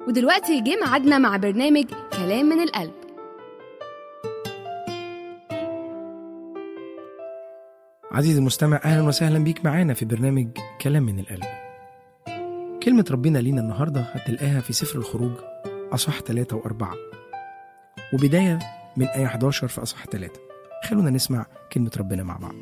ودلوقتي جه ميعادنا مع برنامج كلام من القلب عزيزي المستمع أهلا وسهلا بيك معانا في برنامج كلام من القلب كلمة ربنا لينا النهاردة هتلاقاها في سفر الخروج أصح 3 و4 وبداية من آية 11 في أصح 3 خلونا نسمع كلمة ربنا مع بعض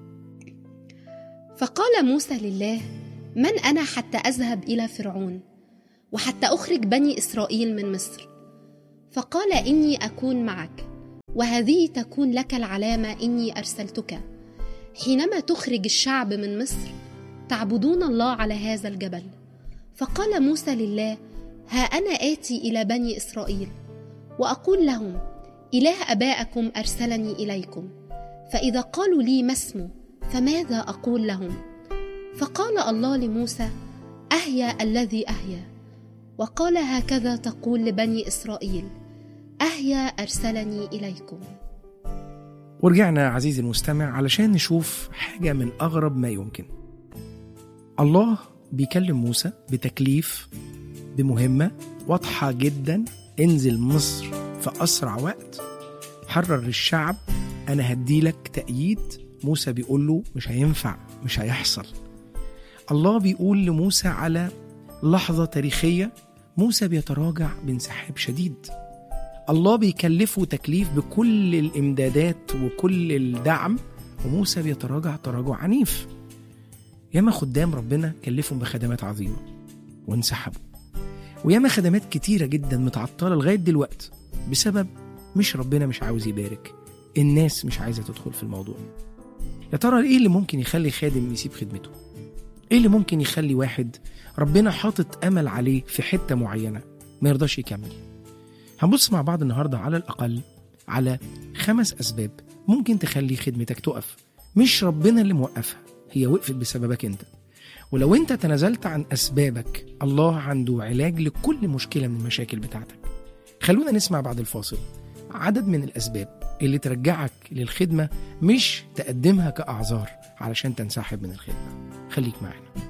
فقال موسى لله من انا حتى اذهب الى فرعون وحتى اخرج بني اسرائيل من مصر فقال اني اكون معك وهذه تكون لك العلامه اني ارسلتك حينما تخرج الشعب من مصر تعبدون الله على هذا الجبل فقال موسى لله ها انا اتي الى بني اسرائيل واقول لهم اله ابائكم ارسلني اليكم فاذا قالوا لي ما اسمه فماذا اقول لهم فقال الله لموسى اهيا الذي اهيا وقال هكذا تقول لبني اسرائيل اهيا ارسلني اليكم ورجعنا عزيزي المستمع علشان نشوف حاجة من أغرب ما يمكن الله بيكلم موسى بتكليف بمهمة واضحة جدا انزل مصر في أسرع وقت حرر الشعب أنا هديلك تأييد موسى بيقول له مش هينفع مش هيحصل الله بيقول لموسى على لحظة تاريخية موسى بيتراجع بانسحاب شديد الله بيكلفه تكليف بكل الامدادات وكل الدعم وموسى بيتراجع تراجع عنيف ياما خدام ربنا كلفهم بخدمات عظيمه وانسحبوا وياما خدمات كتيره جدا متعطله لغايه دلوقتي بسبب مش ربنا مش عاوز يبارك الناس مش عايزه تدخل في الموضوع يا ترى ايه اللي ممكن يخلي خادم يسيب خدمته ايه اللي ممكن يخلي واحد ربنا حاطط امل عليه في حته معينه ما يرضاش يكمل هنبص مع بعض النهارده على الأقل على خمس أسباب ممكن تخلي خدمتك تقف مش ربنا اللي موقفها هي وقفت بسببك أنت ولو أنت تنازلت عن أسبابك الله عنده علاج لكل مشكلة من المشاكل بتاعتك خلونا نسمع بعد الفاصل عدد من الأسباب اللي ترجعك للخدمة مش تقدمها كأعذار علشان تنسحب من الخدمة خليك معانا